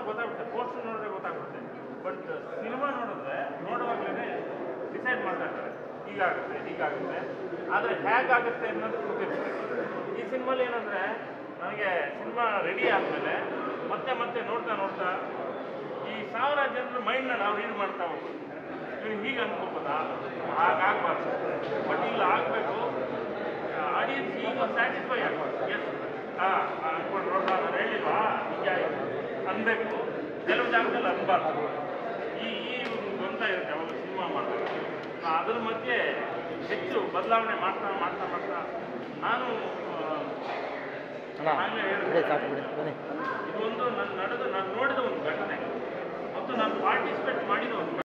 ಗೊತ್ತಾಗುತ್ತೆ ಪೋಸ್ಟರ್ ನೋಡಿದ್ರೆ ಗೊತ್ತಾಗುತ್ತೆ ಬಟ್ ಸಿನಿಮಾ ನೋಡಿದ್ರೆ ನೋಡುವಾಗಲೇ ಡಿಸೈಡ್ ಮಾಡ್ತಾರೆ ಹೀಗಾಗುತ್ತೆ ಹೀಗಾಗುತ್ತೆ ಆದರೆ ಹೇಗಾಗುತ್ತೆ ಅನ್ನೋದು ಗೊತ್ತಿರುತ್ತೆ ಈ ಸಿನಿಮಾಲಿ ಏನಂದರೆ ನನಗೆ ಸಿನಿಮಾ ರೆಡಿ ಆದಮೇಲೆ ಮತ್ತೆ ಮತ್ತೆ ನೋಡ್ತಾ ನೋಡ್ತಾ ಈ ಸಾವಿರ ಜನರ ಮೈಂಡ್ನ ನಾವು ರೀಡ್ ಮಾಡ್ತಾ ಹೋಗ್ಬೋದು ನೀವು ಹೀಗೆ ಅನ್ಕೋಬೋದಾ ಹಾಗಾಗಬಾರ್ದು ಬಟ್ ಇಲ್ಲ ಆಗಬೇಕು ಆಡಿಯನ್ಸ್ ಈಗ ಸ್ಯಾಟಿಸ್ಫೈ ಆಗ್ಬಾರ್ದು ಎಸ್ ಹಾಂ ಅನ್ಕೊಂಡು ನೋಡ್ತಾ ನಾನು ಹೇಳಿಲ್ವಾ ನಿಜ ಆಯ್ತು ಅನ್ಬೇಕು ಕೆಲವು ಜಾಗದಲ್ಲಿ ಅನ್ಬಾರ್ದು ಈ ಈ ಒಂದು ಗೊಂತ ಇರುತ್ತೆ ಅವಾಗ ಸಿನಿಮಾ ಮಾಡಬೇಕು ಅದ್ರ ಮಧ್ಯೆ ಹೆಚ್ಚು ಬದಲಾವಣೆ ಮಾಡ್ತಾ ಮಾಡ್ತಾ ಮಾಡ್ತಾ ನಾನು ಅಲ್ಲ ಆಗಲೇ ಬಿಡಿ ಹೇಳಿದೆ ಸಾಕು ಬಿಡಿ ಬನ್ನಿ ಇದೊಂದು ನನ್ನ ನಡೆದ ನಾನು ನೋಡಿದ ಒಂದು ಘಟನೆ ಮತ್ತು ನಾನು ಪಾರ್ಟಿಸಿಪೇಟ್ ಮಾಡಿದ ಒಂದು